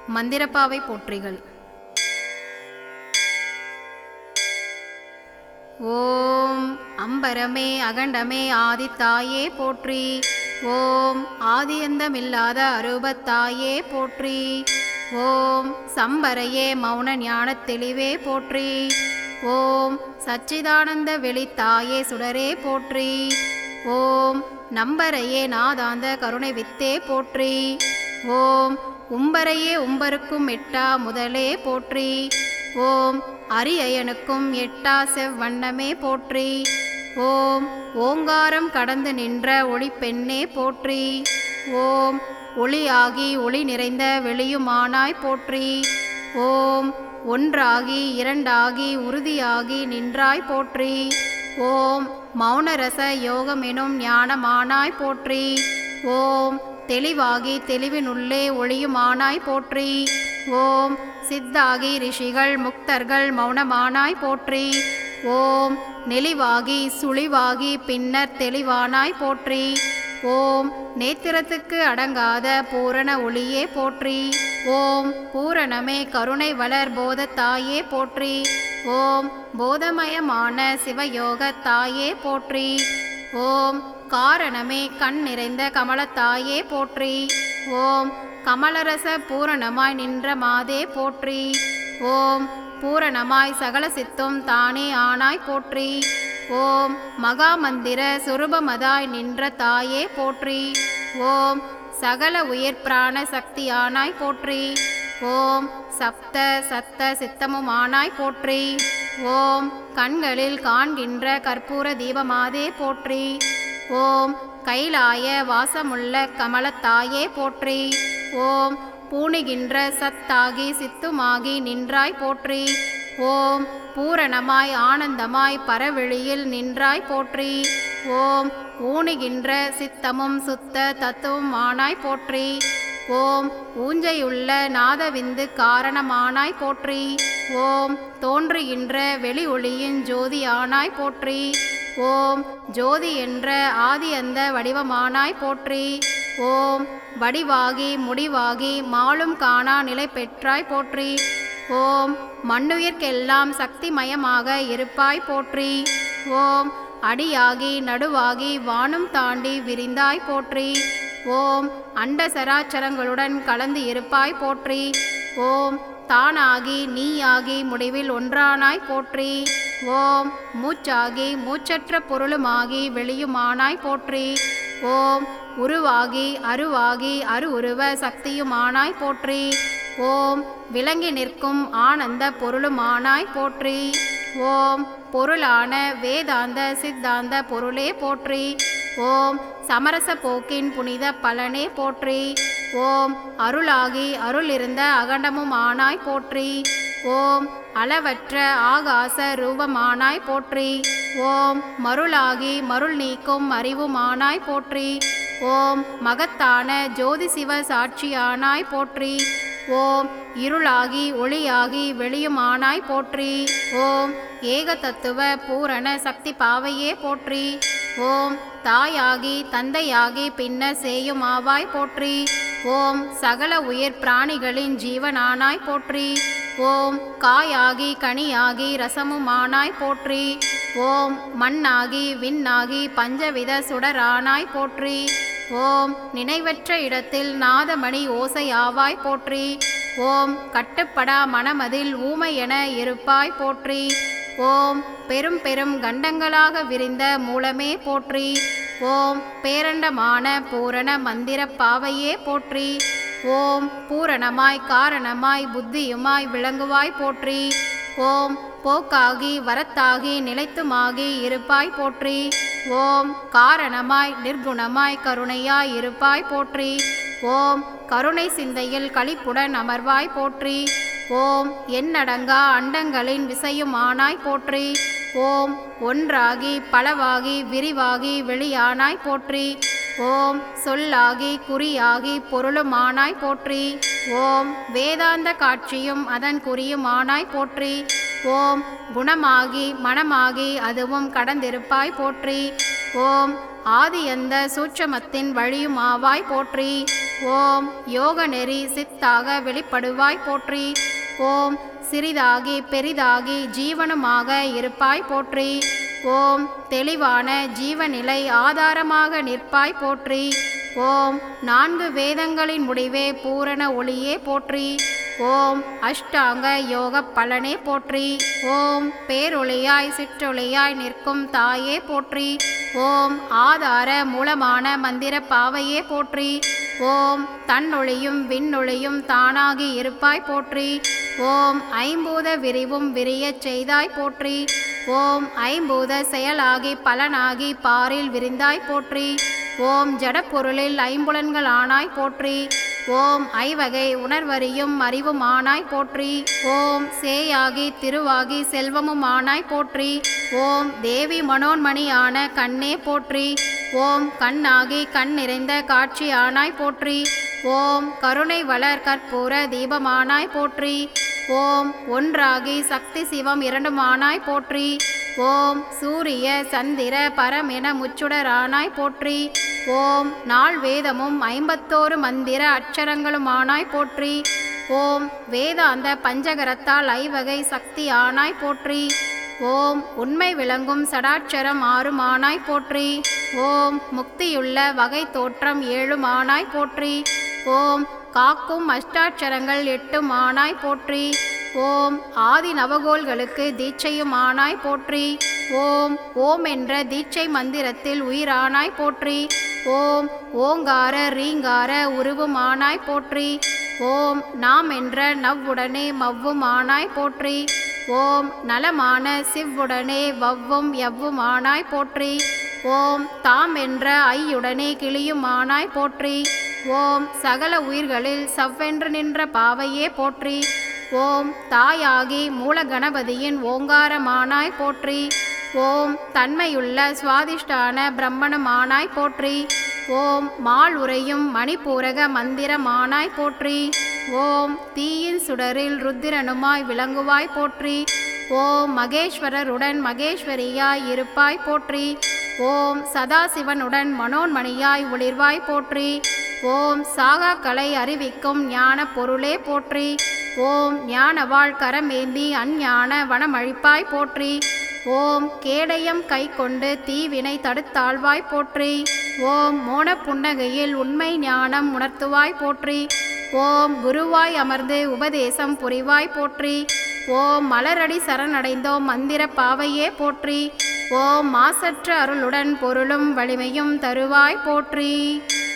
மந்திரப்பாவை போற்றிகள் ஓம் அம்பரமே அகண்டமே ஆதித்தாயே போற்றி ஓம் ஆதியந்தமில்லாத அரூபத்தாயே போற்றி ஓம் சம்பரையே மௌன ஞானத் தெளிவே போற்றி ஓம் சச்சிதானந்த வெளித்தாயே சுடரே போற்றி ஓம் நம்பரையே நாதாந்த கருணை வித்தே போற்றி ஓம் உம்பரையே உம்பருக்கும் எட்டா முதலே போற்றி ஓம் அரியனுக்கும் எட்டா செவ்வண்ணமே போற்றி ஓம் ஓங்காரம் கடந்து நின்ற ஒளிப்பெண்ணே போற்றி ஓம் ஒளியாகி ஒளி நிறைந்த வெளியுமானாய் போற்றி ஓம் ஒன்றாகி இரண்டாகி உறுதியாகி நின்றாய் போற்றி ஓம் மௌனரச யோகமெனும் ஞானமானாய் போற்றி ஓம் தெளிவாகி தெளிவினுள்ளே ஒளியுமானாய் போற்றி ஓம் சித்தாகி ரிஷிகள் முக்தர்கள் மௌனமானாய் போற்றி ஓம் நெளிவாகி சுழிவாகி பின்னர் தெளிவானாய் போற்றி ஓம் நேத்திரத்துக்கு அடங்காத பூரண ஒளியே போற்றி ஓம் பூரணமே கருணை வளர் போதத்தாயே போற்றி ஓம் போதமயமான சிவயோக தாயே போற்றி ஓம் காரணமே கண் நிறைந்த கமலத்தாயே போற்றி ஓம் கமலரச பூரணமாய் நின்ற மாதே போற்றி ஓம் பூரணமாய் சகல சித்தும் தானே ஆனாய் போற்றி ஓம் மகாமந்திர சுரூபமதாய் நின்ற தாயே போற்றி ஓம் சகல உயிர் பிராண சக்தியானாய் போற்றி ஓம் சப்த சத்த சித்தமுமானாய் போற்றி ஓம் கண்களில் காண்கின்ற கற்பூர தீபமாதே போற்றி ஓம் கைலாய வாசமுள்ள கமலத்தாயே போற்றி ஓம் பூணுகின்ற சத்தாகி சித்துமாகி நின்றாய் போற்றி ஓம் பூரணமாய் ஆனந்தமாய் பரவெளியில் நின்றாய் போற்றி ஓம் ஊணுகின்ற சித்தமும் சுத்த தத்துவம் ஆனாய் போற்றி ஓம் ஊஞ்சையுள்ள நாதவிந்து காரணமானாய் போற்றி ஓம் தோன்றுகின்ற வெளி ஒளியின் ஜோதியானாய் போற்றி ஓம் ஜோதி என்ற ஆதி அந்த வடிவமானாய் போற்றி ஓம் வடிவாகி முடிவாகி மாலும் காணா நிலை பெற்றாய் போற்றி ஓம் மண்ணுயிர்க்கெல்லாம் சக்திமயமாக இருப்பாய் போற்றி ஓம் அடியாகி நடுவாகி வானம் தாண்டி விரிந்தாய் போற்றி ஓம் அண்ட சராச்சரங்களுடன் கலந்து இருப்பாய் போற்றி ஓம் தானாகி நீயாகி முடிவில் ஒன்றானாய் போற்றி ஓம் மூச்சாகி மூச்சற்ற பொருளுமாகி வெளியுமானாய் போற்றி ஓம் உருவாகி அருவாகி அரு உருவ சக்தியுமானாய் போற்றி ஓம் விளங்கி நிற்கும் ஆனந்த பொருளுமானாய் போற்றி ஓம் பொருளான வேதாந்த சித்தாந்த பொருளே போற்றி ஓம் சமரச போக்கின் புனித பலனே போற்றி ஓம் அருளாகி அருள் இருந்த அகண்டமும் ஆனாய் போற்றி ஓம் அளவற்ற ஆகாச ரூபமானாய் போற்றி ஓம் மருளாகி மருள் நீக்கும் அறிவுமானாய் போற்றி ஓம் மகத்தான ஜோதி சிவ சாட்சியானாய் போற்றி ஓம் இருளாகி ஒளியாகி வெளியுமானாய் போற்றி ஓம் ஏக தத்துவ பூரண சக்தி பாவையே போற்றி ஓம் தாயாகி தந்தையாகி பின்னர் சேயுமாவாய் போற்றி ஓம் சகல உயிர் பிராணிகளின் ஜீவனானாய் போற்றி ஓம் காயாகி கனியாகி ரசமுமானாய் போற்றி ஓம் மண்ணாகி விண்ணாகி பஞ்சவித சுடரானாய் போற்றி ஓம் நினைவற்ற இடத்தில் நாதமணி ஓசையாவாய் போற்றி ஓம் கட்டுப்படா மனமதில் ஊமை என இருப்பாய் போற்றி ஓம் பெரும் பெரும் கண்டங்களாக விரிந்த மூலமே போற்றி ஓம் பேரண்டமான பூரண மந்திர பாவையே போற்றி ஓம் பூரணமாய் காரணமாய் புத்தியுமாய் விளங்குவாய் போற்றி ஓம் போக்காகி வரத்தாகி நிலைத்துமாகி இருப்பாய் போற்றி ஓம் காரணமாய் நிர்குணமாய் கருணையாய் இருப்பாய் போற்றி ஓம் கருணை சிந்தையில் களிப்புடன் அமர்வாய் போற்றி ஓம் எண்ணடங்கா அண்டங்களின் விசையுமானாய் போற்றி ஓம் ஒன்றாகி பலவாகி விரிவாகி வெளியானாய் போற்றி ஓம் சொல்லாகி குறியாகி பொருளுமானாய் போற்றி ஓம் வேதாந்த காட்சியும் அதன் குறியுமானாய் போற்றி ஓம் குணமாகி மனமாகி அதுவும் கடந்திருப்பாய் போற்றி ஓம் ஆதியந்த சூட்சமத்தின் வழியுமாவாய் போற்றி ஓம் யோக நெறி சித்தாக வெளிப்படுவாய் போற்றி ஓம் சிறிதாகி பெரிதாகி ஜீவனுமாக இருப்பாய் போற்றி ஓம் தெளிவான ஜீவநிலை ஆதாரமாக நிற்பாய் போற்றி ஓம் நான்கு வேதங்களின் முடிவே பூரண ஒளியே போற்றி ஓம் அஷ்டாங்க யோக பலனே போற்றி ஓம் பேரொளியாய் சிற்றொளியாய் நிற்கும் தாயே போற்றி ஓம் ஆதார மூலமான மந்திர பாவையே போற்றி ஓம் தன்னொழியும் விண்ணொழியும் தானாகி இருப்பாய் போற்றி ஓம் ஐம்பூத விரிவும் விரியச் செய்தாய் போற்றி ஓம் ஐம்பூத செயலாகி பலனாகி பாரில் விரிந்தாய் போற்றி ஓம் ஜடப்பொருளில் ஐம்புலன்கள் ஆனாய் போற்றி ஓம் ஐவகை உணர்வறியும் அறிவும் ஆனாய் போற்றி ஓம் சேயாகி திருவாகி செல்வமும் ஆனாய் போற்றி ஓம் தேவி மனோன்மணியான கண்ணே போற்றி ஓம் கண்ணாகி கண் நிறைந்த காட்சி ஆனாய் போற்றி ஓம் கருணை வளர் கற்பூர தீபமானாய் போற்றி ஓம் ஒன்றாகி சக்தி சிவம் இரண்டுமானாய் போற்றி ஓம் சூரிய சந்திர பரமென முச்சுடரானாய் போற்றி ஓம் நாள் வேதமும் ஐம்பத்தோரு மந்திர அட்சரங்களுமானாய் போற்றி ஓம் வேதாந்த பஞ்சகரத்தால் ஐவகை சக்தி ஆனாய் போற்றி ஓம் உண்மை விளங்கும் சடாட்சரம் ஆறுமானாய் போற்றி ஓம் முக்தியுள்ள வகை தோற்றம் ஏழுமானாய் போற்றி ஓம் காக்கும் அஷ்டாட்சரங்கள் எட்டுமானாய் போற்றி ஓம் ஆதி நவகோள்களுக்கு தீட்சையும் ஆனாய் போற்றி ஓம் ஓம் என்ற தீட்சை மந்திரத்தில் உயிரானாய் போற்றி ஓம் ஓங்கார ரீங்கார உருவும் ஆனாய் போற்றி ஓம் நாம் என்ற நவ்வுடனே மவ்வும் ஆனாய் போற்றி ஓம் நலமான சிவ்வுடனே வவ்வும் எவ்வும் ஆனாய் போற்றி ஓம் தாம் என்ற ஐயுடனே கிளியும் ஆனாய் போற்றி ஓம் சகல உயிர்களில் சவ்வென்று நின்ற பாவையே போற்றி ஓம் தாயாகி மூல கணபதியின் ஓங்காரமானாய் போற்றி ஓம் தன்மையுள்ள சுவாதிஷ்டான பிரம்மணமானாய் போற்றி ஓம் மால் உரையும் மணிப்பூரக மந்திரமானாய் போற்றி ஓம் தீயின் சுடரில் ருத்திரனுமாய் விளங்குவாய் போற்றி ஓம் மகேஸ்வரருடன் மகேஸ்வரியாய் இருப்பாய் போற்றி ஓம் சதாசிவனுடன் மனோன்மணியாய் ஒளிர்வாய் போற்றி ஓம் சாகா கலை அறிவிக்கும் ஞான பொருளே போற்றி ஓம் ஞானவாள் கரமேந்தி அஞ்ஞான வனமழிப்பாய் போற்றி ஓம் கேடயம் கை கொண்டு தீவினை தடுத்தாழ்வாய் போற்றி ஓம் மோன புன்னகையில் உண்மை ஞானம் உணர்த்துவாய் போற்றி ஓம் குருவாய் அமர்ந்து உபதேசம் புரிவாய் போற்றி ஓம் மலரடி சரணடைந்தோம் மந்திர பாவையே போற்றி ஓம் மாசற்ற அருளுடன் பொருளும் வலிமையும் தருவாய் போற்றி